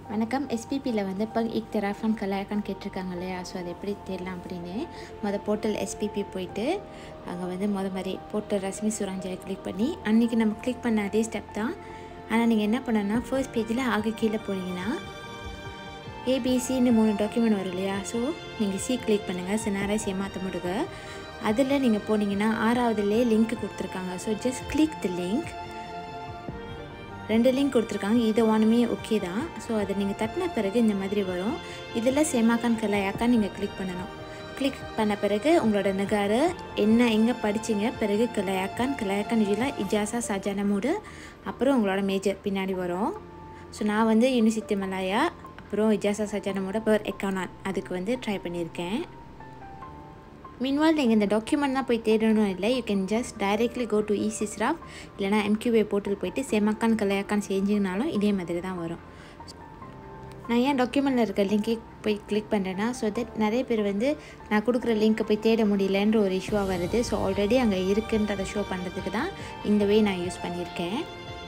வணக்கம் எஸ்பிபியில் வந்து பங் இக் தெராஃபான் கலாயக்கான்னு கேட்டிருக்காங்க இல்லையா ஸோ அது எப்படி தேடலாம் அப்படின்னு மொதல் போர்ட்டல் எஸ்பிபி போயிட்டு அங்கே வந்து மொதல் மாதிரி போர்ட்டல் ரஷ்மி சுராஞ்சாயை கிளிக் பண்ணி அன்றைக்கி நம்ம கிளிக் பண்ண அதே ஸ்டெப் தான் ஆனால் நீங்கள் என்ன பண்ணணும்னா ஃபர்ஸ்ட் பேஜில் ஆக கீழே போனீங்கன்னா ஏபிசின்னு மூணு டாக்குமெண்ட் வரும் இல்லையா ஸோ நீங்கள் சி கிளிக் பண்ணுங்கள் சினாரஸ் ஏமாற்ற முடுக அதில் நீங்கள் போனீங்கன்னா ஆறாவதுலேயே லிங்க் கொடுத்துருக்காங்க so just click the link ரெண்டு லிங்க் கொடுத்துருக்காங்க இது ஒன்றுமே ஓகே தான் ஸோ அதை நீங்கள் தட்டின பிறகு இந்த மாதிரி வரும் இதில் சேமாக்கான் கலையாக்கான் நீங்கள் கிளிக் பண்ணணும் கிளிக் பண்ண பிறகு உங்களோட நிகாரு என்ன எங்கே படிச்சிங்க பிறகு கிளையாக்கான் கிளையாக்கான் இதில் இஜாசா சஜானமூடு அப்புறம் உங்களோட மேஜர் பின்னாடி வரும் ஸோ நான் வந்து யூனிவர்சிட்டி மலாயா அப்புறம் இஜாசா சஜானமோட பர் எக்கானான் அதுக்கு வந்து ட்ரை பண்ணியிருக்கேன் மீன்வால் நீங்கள் இந்த டாக்குமெண்ட் தான் போய் தேடணும் இல்லை you can just directly go to இசிஸ்ராஃப் இல்லைனா எம்கியூஏ போர்ட்டல் போயிட்டு செமக்கான் கலையாக்கான் செஞ்சிங்கனாலும் இதே மாதிரி தான் வரும் நான் ஏன் டாக்குமெண்ட்டில் இருக்க லிங்கே போய் கிளிக் பண்ணுறேன்னா ஸோ தட் நிறைய பேர் வந்து நான் கொடுக்குற லிங்க்கை போய் தேட முடியலன்ற ஒரு இஷ்யூவாக வருது ஸோ ஆல்ரெடி அங்கே இருக்குன்றதை ஷோ பண்ணுறதுக்கு தான் இந்த வே நான் யூஸ் பண்ணியிருக்கேன்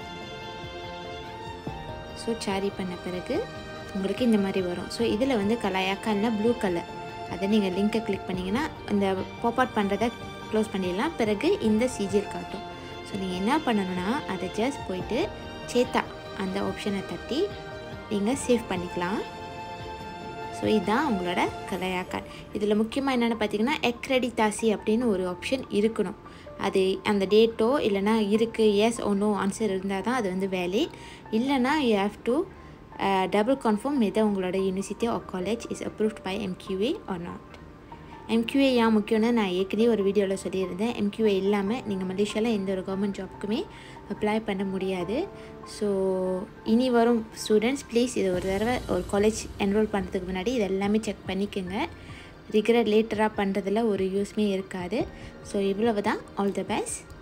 ஸோ சாரி பண்ண பிறகு உங்களுக்கு இந்த மாதிரி வரும் ஸோ இதில் வந்து கலாயாக்கானில் ப்ளூ கலர் அதை நீங்கள் லிங்க்கை கிளிக் பண்ணிங்கன்னா இந்த பாப்அவுட் பண்ணுறத க்ளோஸ் பண்ணிடலாம் பிறகு இந்த சிஜிஎல் காட்டும் ஸோ நீங்கள் என்ன பண்ணணும்னா அதை ஜஸ்ட் போயிட்டு சேத்தா அந்த ஆப்ஷனை தட்டி நீங்கள் சேவ் பண்ணிக்கலாம் ஸோ இதுதான் உங்களோட கலையாக்கான் இதில் முக்கியமாக என்னென்னு பார்த்தீங்கன்னா எக்ரெடிதாசி அப்படின்னு ஒரு ஆப்ஷன் இருக்கணும் அது அந்த டேட்டோ இல்லைனா இருக்குது எஸ் ஓ நோ ஆன்சர் இருந்தால் தான் அது வந்து வேலிட் இல்லைனா you have to double confirm எதை உங்களோட university or college is approved by MQA or not MQA ஏன் முக்கியம்னு நான் ஏற்கனவே ஒரு வீடியோவில் சொல்லியிருந்தேன் எம்கியூஏ இல்லாமல் நீங்கள் மலேசியாவில் எந்த ஒரு கவர்மெண்ட் ஜாப்புக்குமே அப்ளை பண்ண முடியாது ஸோ இனி வரும் ஸ்டூடெண்ட்ஸ் ப்ளீஸ் இது ஒரு தடவை ஒரு காலேஜ் என்ரோல் பண்ணுறதுக்கு முன்னாடி இது எல்லாமே செக் பண்ணிக்கோங்க ரிகரெட் லேட்டராக பண்ணுறதுல ஒரு யூஸ்மே இருக்காது ஸோ இவ்வளவு தான் ஆல் த பெஸ்ட்